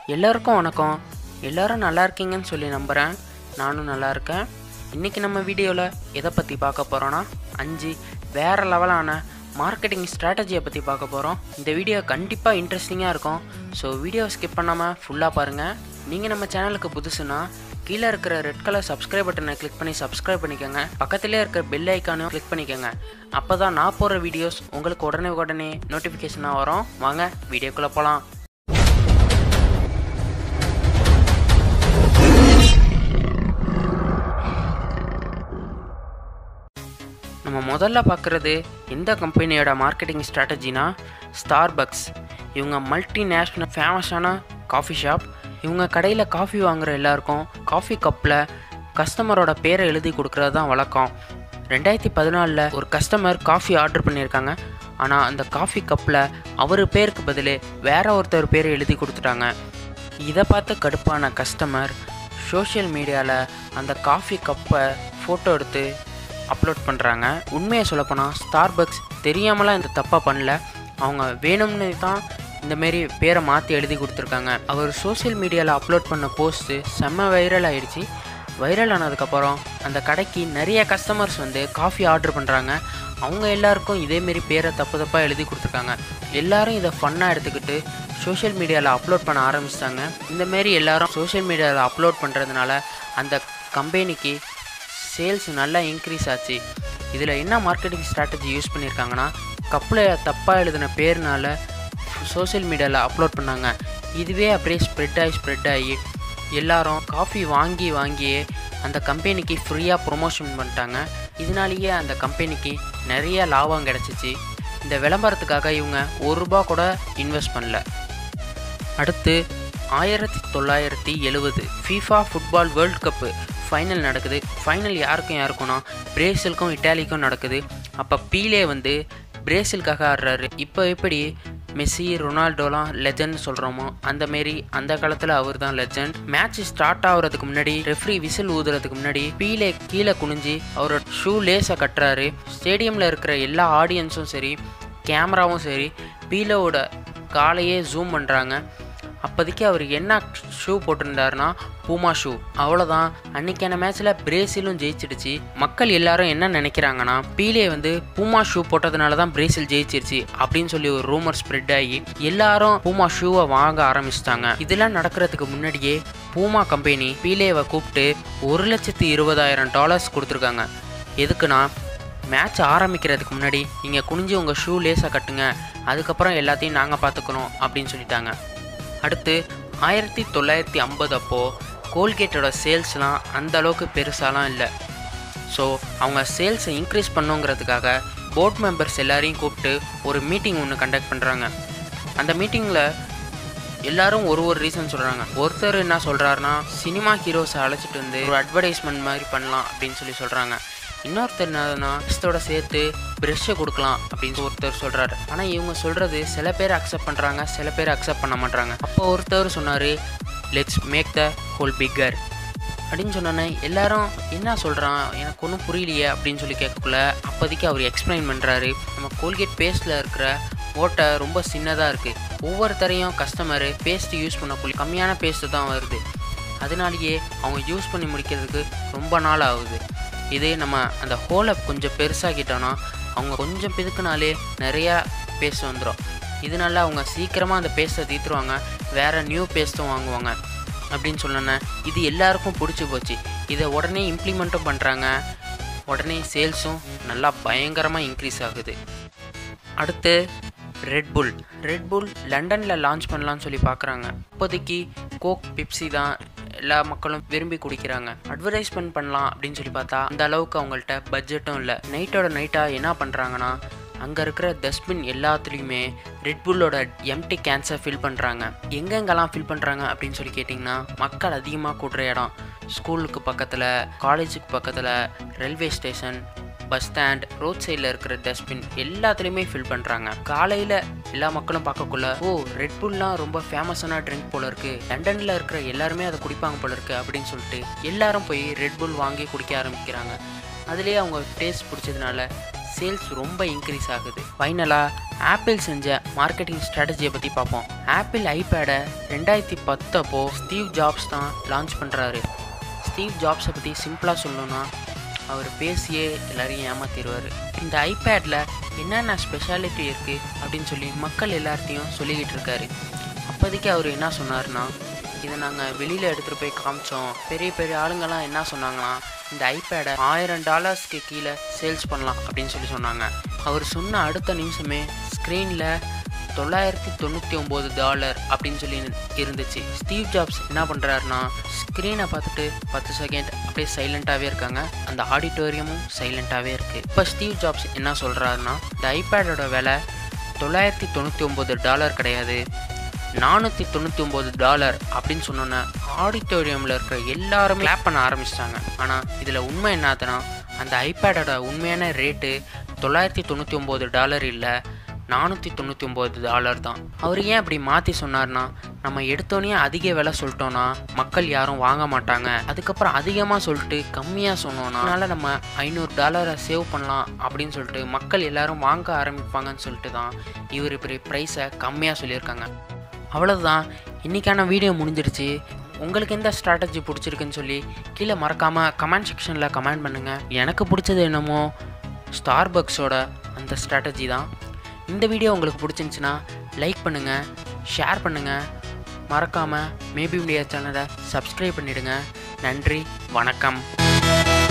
எல்லாருக்கும் வணக்கம் எல்லாரும் நல்லா இருக்கீங்கன்னு சொல்லி நம்புகிறேன் நானும் நல்லா இருக்கேன் இன்றைக்கி நம்ம வீடியோவில் எதை பற்றி பார்க்க போகிறோன்னா அஞ்சு வேறு லெவலான மார்க்கெட்டிங் ஸ்ட்ராட்டஜியை பற்றி பார்க்க போகிறோம் இந்த வீடியோ கண்டிப்பாக இன்ட்ரெஸ்டிங்காக இருக்கும் ஸோ வீடியோ ஸ்கிப் பண்ணாமல் ஃபுல்லாக பாருங்கள் நீங்கள் நம்ம சேனலுக்கு புதுசுன்னா கீழே இருக்கிற ரெட் கலர் சப்ஸ்கிரைப் பட்டனை கிளிக் பண்ணி சப்ஸ்கிரைப் பண்ணிக்கோங்க பக்கத்துலேயே இருக்கிற பெல் ஐக்கானையும் கிளிக் பண்ணிக்கோங்க அப்போ தான் நான் போடுற வீடியோஸ் உங்களுக்கு உடனே உடனே நோட்டிஃபிகேஷனாக வரும் வாங்க வீடியோக்குள்ளே போகலாம் நம்ம முதல்ல பார்க்குறது எந்த கம்பெனியோட மார்க்கெட்டிங் ஸ்ட்ராட்டஜினா ஸ்டார்பக்ஸ் இவங்க மல்டி நேஷ்னல் ஃபேமஸான காஃபி ஷாப் இவங்க கடையில் காஃபி வாங்குற எல்லாருக்கும் காஃபி கப்பில் கஸ்டமரோட பேரை எழுதி கொடுக்கறது தான் வழக்கம் ரெண்டாயிரத்தி பதினாலில் ஒரு கஸ்டமர் காஃபி ஆர்டர் பண்ணியிருக்காங்க ஆனால் அந்த காஃபி கப்பில் அவர் பேருக்கு பதில் வேற ஒருத்தர் பேரை எழுதி கொடுத்துட்டாங்க இதை பார்த்து கடுப்பான கஸ்டமர் சோஷியல் மீடியாவில் அந்த காஃபி கப்பை ஃபோட்டோ எடுத்து அப்லோட் பண்ணுறாங்க உண்மையை சொல்லப்போனால் ஸ்டார்பக்ஸ் தெரியாமலாம் இந்த தப்பாக பண்ணல அவங்க வேணும்னு தான் இந்தமாரி பேரை மாற்றி எழுதி கொடுத்துருக்காங்க அவர் சோஷியல் மீடியாவில் அப்லோட் பண்ண போஸ்ட்டு செம்ம வைரல் ஆயிடுச்சு வைரல் ஆனதுக்கப்புறம் அந்த கடைக்கு நிறைய கஸ்டமர்ஸ் வந்து காஃபி ஆர்டர் பண்ணுறாங்க அவங்க எல்லாருக்கும் இதேமாரி பேரை தப்பு தப்பாக எழுதி கொடுத்துருக்காங்க எல்லாரும் இதை ஃபன்னாக எடுத்துக்கிட்டு சோஷியல் மீடியாவில் அப்லோட் பண்ண ஆரம்பிச்சிட்டாங்க இந்தமாரி எல்லாரும் சோஷியல் மீடியாவில் அப்லோட் பண்ணுறதுனால அந்த கம்பெனிக்கு சேல்ஸ் நல்லா இன்க்ரீஸ் ஆச்சு இதில் என்ன மார்க்கெட்டிங் ஸ்ட்ராட்டஜி யூஸ் பண்ணியிருக்காங்கன்னா கப்பில் தப்பாக எழுதின பேர்னால சோஷியல் மீடியாவில் அப்லோட் பண்ணாங்க இதுவே அப்படியே ஸ்ப்ரெட் ஆகி ஸ்ப்ரெட் ஆகி எல்லாரும் காஃபி வாங்கி வாங்கியே அந்த கம்பெனிக்கு ஃப்ரீயாக ப்ரொமோஷன் பண்ணிட்டாங்க இதனாலேயே அந்த கம்பெனிக்கு நிறைய லாபம் கிடச்சிச்சு இந்த விளம்பரத்துக்காக இவங்க ஒரு ரூபா கூட இன்வெஸ்ட் பண்ணல அடுத்து ஆயிரத்தி தொள்ளாயிரத்தி எழுவது FIFA football world cup final நடக்குது ஃபைனல் யாருக்கும் யாருக்கும்னா பிரேசிலுக்கும் இட்டாலிக்கும் நடக்குது அப்போ பீலே வந்து பிரேசிலுக்காக ஆடுறாரு இப்போ எப்படி மெஸ்ஸி ரொனால்டோலாம் லெஜண்ட் சொல்கிறோமோ அந்த மாரி அந்த காலத்தில் அவர் தான் லெஜண்ட் மேட்ச் ஸ்டார்ட் ஆகுறதுக்கு முன்னாடி ரெஃப்ரி விசில் ஊதுறதுக்கு முன்னாடி பீலே கீழே குனிஞ்சு அவரோட ஷூ லேஸை கட்டுறாரு ஸ்டேடியமில் இருக்கிற எல்லா ஆடியன்ஸும் சரி கேமராவும் சரி பீலோவோட காலையே ஜூம் பண்ணுறாங்க அப்போதைக்கு அவர் என்ன ஷூ போட்டிருந்தாருன்னா பூமா ஷூ அவ்வளோதான் அன்னைக்கான மேட்ச்சில் பிரேசிலும் ஜெயிச்சிடுச்சு மக்கள் எல்லாரும் என்ன நினைக்கிறாங்கன்னா பீலே வந்து பூமா ஷூ போட்டதுனால தான் பிரேசில் ஜெயிச்சிருச்சு அப்படின்னு சொல்லி ஒரு ரூமர் ஸ்ப்ரெட் ஆகி எல்லாரும் பூமா ஷூவை வாங்க ஆரம்பிச்சிட்டாங்க இதெல்லாம் நடக்கிறதுக்கு முன்னாடியே பூமா கம்பெனி பீலேவை கூப்பிட்டு ஒரு லட்சத்து இருபதாயிரம் டாலர்ஸ் கொடுத்துருக்காங்க எதுக்குன்னா மேட்ச் ஆரம்பிக்கிறதுக்கு முன்னாடி நீங்கள் குனிஞ்சு உங்கள் ஷூ லேஸை கட்டுங்க அதுக்கப்புறம் எல்லாத்தையும் நாங்கள் பார்த்துக்குறோம் அப்படின்னு சொல்லிட்டாங்க அடுத்து ஆயிரத்தி தொள்ளாயிரத்தி ஐம்பது அப்போது கோல்கேட்டோட சேல்ஸ்லாம் அந்த அளவுக்கு பெருசாலாம் இல்லை ஸோ அவங்க சேல்ஸை இன்க்ரீஸ் பண்ணுங்கிறதுக்காக போர்ட் மெம்பர்ஸ் எல்லாரையும் கூப்பிட்டு ஒரு மீட்டிங் ஒன்று கண்டக்ட் பண்ணுறாங்க அந்த மீட்டிங்கில் எல்லாரும் ஒரு ஒரு ரீசன் சொல்கிறாங்க ஒருத்தர் என்ன சொல்கிறாருன்னா சினிமா ஹீரோஸை அழைச்சிட்டு வந்து ஒரு அட்வர்டைஸ்மெண்ட் மாதிரி பண்ணலாம் அப்படின்னு சொல்லி சொல்கிறாங்க இன்னொருத்தர் என்னதுன்னா இதோட சேர்த்து ப்ரெஷ்ஷை கொடுக்கலாம் அப்படின்னு ஒருத்தர் சொல்கிறாரு ஆனால் இவங்க சொல்கிறது சில பேர் அக்செப்ட் பண்ணுறாங்க சில பேர் அக்செப்ட் பண்ண மாட்டாங்க அப்போ ஒருத்தர் சொன்னார் let's make the hole bigger அப்படின்னு சொன்னோன்னே எல்லாரும் என்ன சொல்கிறான் எனக்கு ஒன்றும் புரியலையே அப்படின்னு சொல்லி கேட்கக்குள்ள அப்போதைக்கு அவர் எக்ஸ்பிளைன் பண்ணுறாரு நம்ம கோல்கேட் பேஸ்ட்டில் இருக்கிற ஓட்டை ரொம்ப சின்னதாக இருக்குது ஒவ்வொருத்தரையும் கஸ்டமரு பேஸ்ட் யூஸ் பண்ணக்குள்ள கம்மியான பேஸ்ட்டு தான் வருது அதனாலேயே அவங்க யூஸ் பண்ணி முடிக்கிறதுக்கு ரொம்ப நாள் ஆகுது இதே நம்ம அந்த ஹோலை கொஞ்சம் பெருசாக்கிட்டோன்னா அவங்க கொஞ்சம் பிதுக்குனாலே நிறையா பேஸ்ட் வந்துடும் இதனால அவங்க சீக்கிரமாக அந்த பேஸ்ட்டை தீத்துருவாங்க வேறு நியூ பேஸ்ட்டும் வாங்குவாங்க அப்படின்னு சொன்னேன் இது எல்லாருக்கும் பிடிச்சி போச்சு இதை உடனே இம்ப்ளிமெண்ட்டும் பண்ணுறாங்க உடனே சேல்ஸும் நல்லா பயங்கரமாக இன்க்ரீஸ் ஆகுது அடுத்து ரெட்புல் ரெட்புல் லண்டனில் லான்ச் பண்ணலான்னு சொல்லி பார்க்குறாங்க இப்போதைக்கு கோக் பிப்சி தான் எல்லா மக்களும் விரும்பி குடிக்கிறாங்க அட்வர்டைஸ்மெண்ட் பண்ணலாம் அப்படின்னு சொல்லி பார்த்தா அந்த அளவுக்கு அவங்கள்ட்ட பட்ஜெட்டும் இல்லை நைட்டோட நைட்டாக என்ன பண்ணுறாங்கன்னா அங்கே இருக்கிற டஸ்ட்பின் எல்லாத்துலேயுமே ரெட்புல்லோட எம்டி கேன்சர் ஃபில் பண்ணுறாங்க எங்கெங்கெல்லாம் ஃபில் பண்ணுறாங்க அப்படின்னு சொல்லி கேட்டிங்கன்னா மக்கள் அதிகமாக கூடுற இடம் ஸ்கூலுக்கு பக்கத்தில் காலேஜுக்கு பக்கத்தில் railway station bus stand road சைடில் இருக்கிற டஸ்ட்பின் எல்லாத்துலேயுமே ஃபில் பண்ணுறாங்க காலையில் எல்லா மக்களும் பார்க்கக்குள்ள ஓ ரெட்புல்லாம் ரொம்ப ஃபேமஸான ட்ரிங்க் போல இருக்கு லண்டனில் இருக்கிற எல்லாருமே அதை குடிப்பாங்க போல இருக்கு அப்படின்னு சொல்லிட்டு எல்லாரும் போய் ரெட்புல் வாங்கி குடிக்க ஆரம்பிக்கிறாங்க அதுலேயே அவங்க டேஸ்ட் பிடிச்சதுனால சேல்ஸ் ரொம்ப இன்க்ரீஸ் ஆகுது ஃபைனலாக ஆப்பிள் செஞ்ச மார்க்கெட்டிங் ஸ்ட்ராட்டஜியை பற்றி பார்ப்போம் ஆப்பிள் ஐபேடை ரெண்டாயிரத்தி பத்தப்போ ஸ்டீவ் ஜாப்ஸ் தான் லான்ச் பண்ணுறாரு ஸ்டீவ் ஜாப்ஸை பற்றி சிம்பிளாக சொல்லணும்னா அவர் பேசியே எல்லாரையும் ஏமாத்திடுவார் இந்த ஐபேடில் என்னென்ன ஸ்பெஷாலிட்டி இருக்குது அப்படின்னு சொல்லி மக்கள் எல்லார்ட்டையும் சொல்லிக்கிட்டு இருக்காரு அப்போதைக்கு அவர் என்ன சொன்னார்னா இதை நாங்கள் வெளியில் எடுத்துகிட்டு போய் காமிச்சோம் பெரிய பெரிய ஆளுங்கெல்லாம் என்ன சொன்னாங்கன்னா இந்த ஐபேடை ஆயிரம் டாலர்ஸ்க்கு கீழே சேல்ஸ் பண்ணலாம் அப்படின்னு சொல்லி சொன்னாங்க அவர் சொன்ன அடுத்த நிமிஷமே ஸ்க்ரீனில் தொள்ளாயிரத்தி தொண்ணூற்றி ஒம்பது டாலர் அப்படின்னு சொல்லி இருந்துச்சு ஸ்டீவ் ஜாப்ஸ் என்ன பண்ணுறாருனா ஸ்க்ரீனை பார்த்துட்டு பத்து செகண்ட் அப்படியே சைலண்ட்டாகவே இருக்காங்க அந்த ஆடிட்டோரியமும் சைலண்ட்டாகவே இருக்குது இப்போ ஸ்டீவ் ஜாப்ஸ் என்ன சொல்கிறாருன்னா இந்த ஐபேடோட விலை தொள்ளாயிரத்தி தொண்ணூற்றி ஒம்பது டாலர் கிடையாது நானூற்றி தொண்ணூற்றி ஒம்பது டாலர் அப்படின்னு சொன்னோன்னே ஆடிட்டோரியமில் இருக்கிற எல்லாருமே கிளாப் பண்ண ஆரம்பிச்சிட்டாங்க ஆனால் இதில் உண்மை என்னதுன்னா அந்த ஐபேடோட உண்மையான ரேட்டு தொள்ளாயிரத்தி தொண்ணூற்றி ஒம்பது டாலர் இல்லை நானூற்றி தொண்ணூற்றி ஒம்பது டாலர் தான் அவர் ஏன் அப்படி மாற்றி சொன்னார்னா நம்ம எடுத்தோன்னே அதிக விலை சொல்லிட்டோன்னா மக்கள் யாரும் வாங்க மாட்டாங்க அதுக்கப்புறம் அதிகமாக சொல்லிட்டு கம்மியாக சொன்னோன்னா அதனால் நம்ம ஐநூறு டாலரை சேவ் பண்ணலாம் அப்படின்னு சொல்லிட்டு மக்கள் எல்லாரும் வாங்க ஆரம்பிப்பாங்கன்னு சொல்லிட்டு தான் இவர் இப்படி ப்ரைஸை கம்மியாக சொல்லியிருக்காங்க அவ்வளோதான் இன்றைக்கான வீடியோ முடிஞ்சிருச்சு உங்களுக்கு எந்த ஸ்ட்ராட்டஜி பிடிச்சிருக்குன்னு சொல்லி கீழே மறக்காமல் கமெண்ட் செக்ஷனில் கமெண்ட் பண்ணுங்கள் எனக்கு பிடிச்சது என்னமோ ஸ்டார் பக்ஸோட அந்த ஸ்ட்ராட்டஜி தான் இந்த வீடியோ உங்களுக்கு பிடிச்சிருந்துச்சின்னா லைக் பண்ணுங்கள் ஷேர் பண்ணுங்கள் மறக்காமல் மேபி மீடியா சேனலை சப்ஸ்கிரைப் பண்ணிவிடுங்க நன்றி வணக்கம்